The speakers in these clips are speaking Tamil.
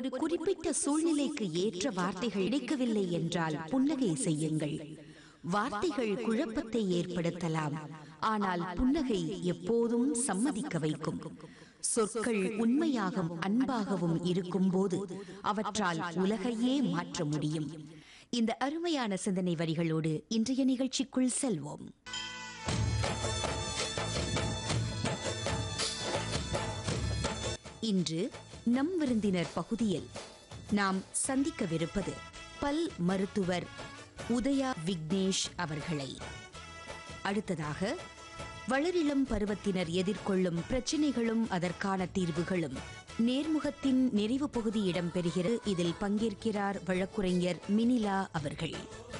ஒரு குறிப்பிட்ட சூழ்நிலைக்கு ஏற்ற வார்த்தைகள் கிடைக்கவில்லை என்றால் புன்னகை செய்யுங்கள் வார்த்தைகள் குழப்பத்தை ஏற்படுத்தலாம் ஆனால் புன்னகை எப்போதும் சம்மதிக்க வைக்கும் சொற்கள் உண்மையாகவும் அன்பாகவும் இருக்கும்போது அவற்றால் உலகையே மாற்ற முடியும் இந்த அருமையான சிந்தனை வரிகளோடு இன்றைய நிகழ்ச்சிக்குள் செல்வோம் இன்று நம் விருந்தினர் பகுதியில் நாம் சந்திக்கவிருப்பது பல் மருத்துவர் உதயா விக்னேஷ் அவர்களை அடுத்ததாக வளரிளம் பருவத்தினர் எதிர்கொள்ளும் பிரச்சினைகளும் அதற்கான தீர்வுகளும் நேர்முகத்தின் நிறைவு பகுதி இடம்பெறுகிறது இதில் பங்கேற்கிறார் வழக்குரைஞர் மினிலா அவர்கள்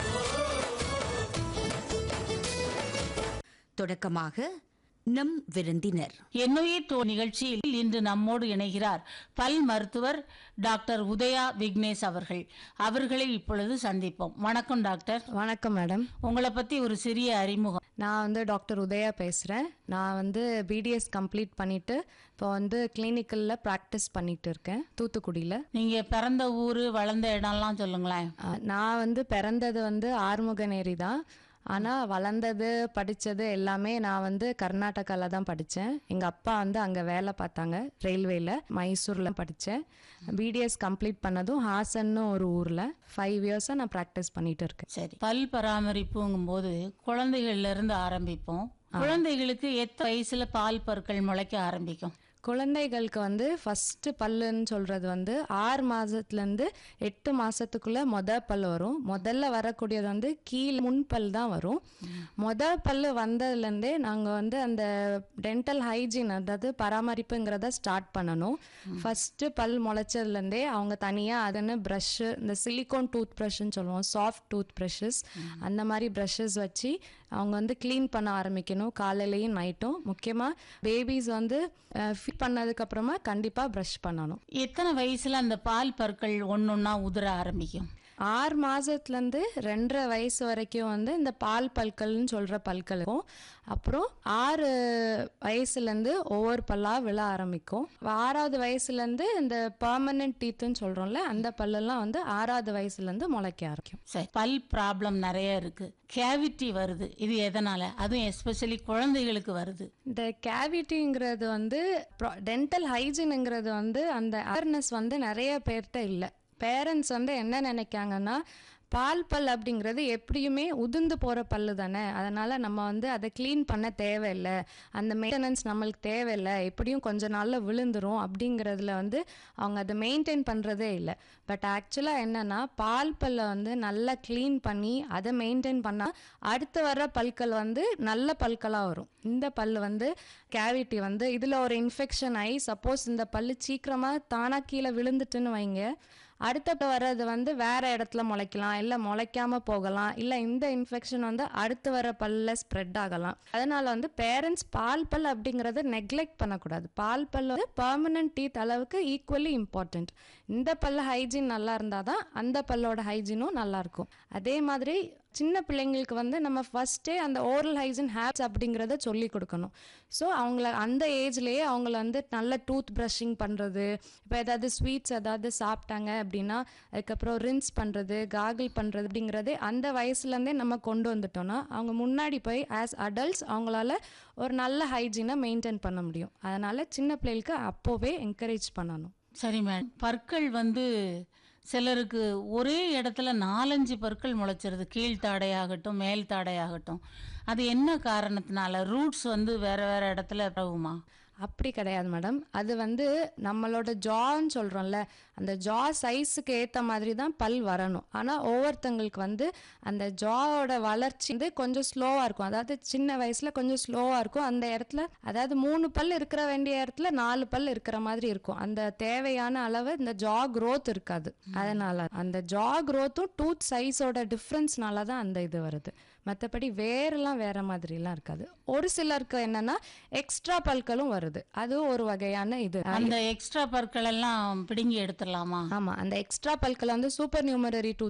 தொடக்கமாக நம் விருந்தினர் என்னுயிர் தோ நிகழ்ச்சியில் இன்று நம்மோடு இணைகிறார் பல் மருத்துவர் டாக்டர் உதயா விக்னேஷ் அவர்கள் அவர்களை இப்பொழுது சந்திப்போம் வணக்கம் டாக்டர் வணக்கம் மேடம் உங்களை பத்தி ஒரு சிறிய அறிமுகம் நான் வந்து டாக்டர் உதயா பேசுகிறேன் நான் வந்து பிடிஎஸ் கம்ப்ளீட் பண்ணிவிட்டு இப்போ வந்து கிளினிக்கலில் ப்ராக்டிஸ் பண்ணிட்டு இருக்கேன் தூத்துக்குடியில் நீங்க பிறந்த ஊரு வளர்ந்த இடம்லாம் சொல்லுங்களேன் நான் வந்து பிறந்தது வந்து ஆறுமுகநேரி தான் ஆனால் வளர்ந்தது படித்தது எல்லாமே நான் வந்து கர்நாடகாவில் தான் படித்தேன் எங்கள் அப்பா வந்து அங்கே வேலை பார்த்தாங்க ரயில்வேல மைசூரில் படித்தேன் பிடிஎஸ் கம்ப்ளீட் பண்ணதும் ஹாசன்னு ஒரு ஊரில் ஃபைவ் இயர்ஸாக நான் ப்ராக்டிஸ் பண்ணிட்டு இருக்கேன் சரி பல் பராமரிப்புங்கும் போது குழந்தைகள்ல இருந்து ஆரம்பிப்போம் குழந்தைகளுக்கு எத்த வயசுல பால் பற்கள் முளைக்க ஆரம்பிக்கும் குழந்தைகளுக்கு வந்து ஃபஸ்ட்டு பல்லுன்னு சொல்கிறது வந்து ஆறு மாதத்துலேருந்து எட்டு மாதத்துக்குள்ளே மொத பல் வரும் முதல்ல வரக்கூடியது வந்து கீழ் முன்பல் தான் வரும் மொத பல் வந்ததுலேருந்தே நாங்கள் வந்து அந்த டென்டல் ஹைஜீன் அதாவது பராமரிப்புங்கிறத ஸ்டார்ட் பண்ணணும் ஃபஸ்ட்டு பல் முளைச்சதுலேருந்தே அவங்க தனியாக அதுன்னு ப்ரஷ்ஷு இந்த சிலிகான் டூத் ப்ரஷ்ன்னு சொல்லுவோம் சாஃப்ட் டூத் ப்ரஷஸ் அந்த மாதிரி ப்ரஷஸ் வச்சு அவங்க வந்து க்ளீன் பண்ண ஆரம்பிக்கணும் காலையிலையும் நைட்டும் முக்கியமாக பேபிஸ் வந்து ஃபிட் பண்ணதுக்கப்புறமா கண்டிப்பாக ப்ரஷ் பண்ணணும் எத்தனை வயசுல அந்த பால் பற்கள் ஒன்னொன்னா உதிர ஆரம்பிக்கும் ஆறு மாதத்துலேருந்து ரெண்டரை வயசு வரைக்கும் வந்து இந்த பால் பல்கள்னு சொல்கிற பல்களுக்கும் அப்புறம் ஆறு வயசுலேருந்து ஒவ்வொரு பல்லாக விழ ஆரம்பிக்கும் ஆறாவது வயசுலேருந்து இந்த பர்மனெண்ட் டீத்துன்னு சொல்கிறோம்ல அந்த பல்லெல்லாம் வந்து ஆறாவது வயசுலேருந்து முளைக்க ஆரம்பிக்கும் சரி பல் ப்ராப்ளம் நிறைய இருக்கு கேவிட்டி வருது இது எதனால அதுவும் எஸ்பெஷலி குழந்தைகளுக்கு வருது இந்த கேவிட்டிங்கிறது வந்து டென்டல் ஹைஜீனுங்கிறது வந்து அந்த அவேர்னஸ் வந்து நிறைய பேர்கிட்ட இல்லை பேரண்ட்ஸ் வந்து என்ன நினைக்காங்கன்னா பால் பல் அப்படிங்கிறது எப்படியுமே உதிர்ந்து போகிற பல்லு தானே அதனால் நம்ம வந்து அதை க்ளீன் பண்ண தேவையில்லை அந்த மெயின்டெனன்ஸ் நம்மளுக்கு தேவையில்லை எப்படியும் கொஞ்ச நாளில் விழுந்துரும் அப்படிங்கிறதுல வந்து அவங்க அதை மெயின்டைன் பண்ணுறதே இல்லை பட் ஆக்சுவலாக என்னென்னா பால் பல்லை வந்து நல்லா க்ளீன் பண்ணி அதை மெயின்டைன் பண்ணால் அடுத்து வர்ற பல்கள் வந்து நல்ல பல்களாக வரும் இந்த பல் வந்து கேவிட்டி வந்து இதில் ஒரு இன்ஃபெக்ஷன் ஆகி சப்போஸ் இந்த பல்லு சீக்கிரமாக தானாக கீழே விழுந்துட்டுன்னு வைங்க அடுத்த வர்றது வந்து வேற இடத்துல முளைக்கலாம் இல்லை முளைக்காம போகலாம் இல்லை இந்த இன்ஃபெக்ஷன் வந்து அடுத்து வர பல்ல ஸ்ப்ரெட் ஆகலாம் அதனால வந்து பேரண்ட்ஸ் பால் பல் அப்படிங்கிறத நெக்லெக்ட் பண்ணக்கூடாது பால் பல் வந்து பர்மனன்ட் டீத் அளவுக்கு ஈக்குவலி இம்பார்ட்டண்ட் இந்த பல்ல ஹைஜீன் நல்லா இருந்தால் தான் அந்த பல்லோட ஹைஜீனும் நல்லா இருக்கும் அதே மாதிரி சின்ன பிள்ளைங்களுக்கு வந்து நம்ம ஃபஸ்ட்டே அந்த ஓரல் ஹைஜீன் ஹேப்ஸ் அப்படிங்கிறத சொல்லி கொடுக்கணும் ஸோ அவங்கள அந்த ஏஜ்லேயே அவங்கள வந்து நல்ல டூத் ப்ரஷிங் பண்ணுறது இப்போ ஏதாவது ஸ்வீட்ஸ் ஏதாவது சாப்பிட்டாங்க அப்படின்னா அதுக்கப்புறம் ரின்ஸ் பண்ணுறது காகிள் பண்ணுறது அப்படிங்கிறதே அந்த வயசுலேருந்தே நம்ம கொண்டு வந்துட்டோம்னா அவங்க முன்னாடி போய் ஆஸ் அடல்ட்ஸ் அவங்களால ஒரு நல்ல ஹைஜீனை மெயின்டைன் பண்ண முடியும் அதனால் சின்ன பிள்ளைகளுக்கு அப்போவே என்கரேஜ் பண்ணணும் சரி மேடம் பற்கள் வந்து சிலருக்கு ஒரே இடத்துல நாலஞ்சு பற்கள் முளைச்சிருது கீழ் தாடையாகட்டும் மேல் தாடையாகட்டும் அது என்ன காரணத்தினால ரூட்ஸ் வந்து வேற வேற இடத்துல பரவுமா அப்படி கிடையாது மேடம் அது வந்து நம்மளோட ஜான்னு சொல்கிறோம்ல அந்த ஜா சைஸுக்கு ஏற்ற மாதிரி தான் பல் வரணும் ஆனால் ஒவ்வொருத்தங்களுக்கு வந்து அந்த ஜாவோட வளர்ச்சி வந்து கொஞ்சம் ஸ்லோவாக இருக்கும் அதாவது சின்ன வயசில் கொஞ்சம் ஸ்லோவாக இருக்கும் அந்த இடத்துல அதாவது மூணு பல் இருக்கிற வேண்டிய இடத்துல நாலு பல் இருக்கிற மாதிரி இருக்கும் அந்த தேவையான அளவு இந்த ஜா growth இருக்காது அதனால அந்த ஜா growthம் டூத் சைஸோட டிஃப்ரென்ஸ்னால தான் அந்த இது வருது மற்றபடி வேறெல்லாம் வேற மாதிரிலாம் இருக்காது ஒரு சிலருக்கு என்னன்னா எக்ஸ்ட்ரா பல்களும் வருது அதுவும் ஒரு வகையான இது அந்த எக்ஸ்ட்ரா பற்கள் எல்லாம் பிடுங்கி எடுத்துடலாமா ஆமா அந்த எக்ஸ்ட்ரா பல்களை வந்து சூப்பர் நியூமரரி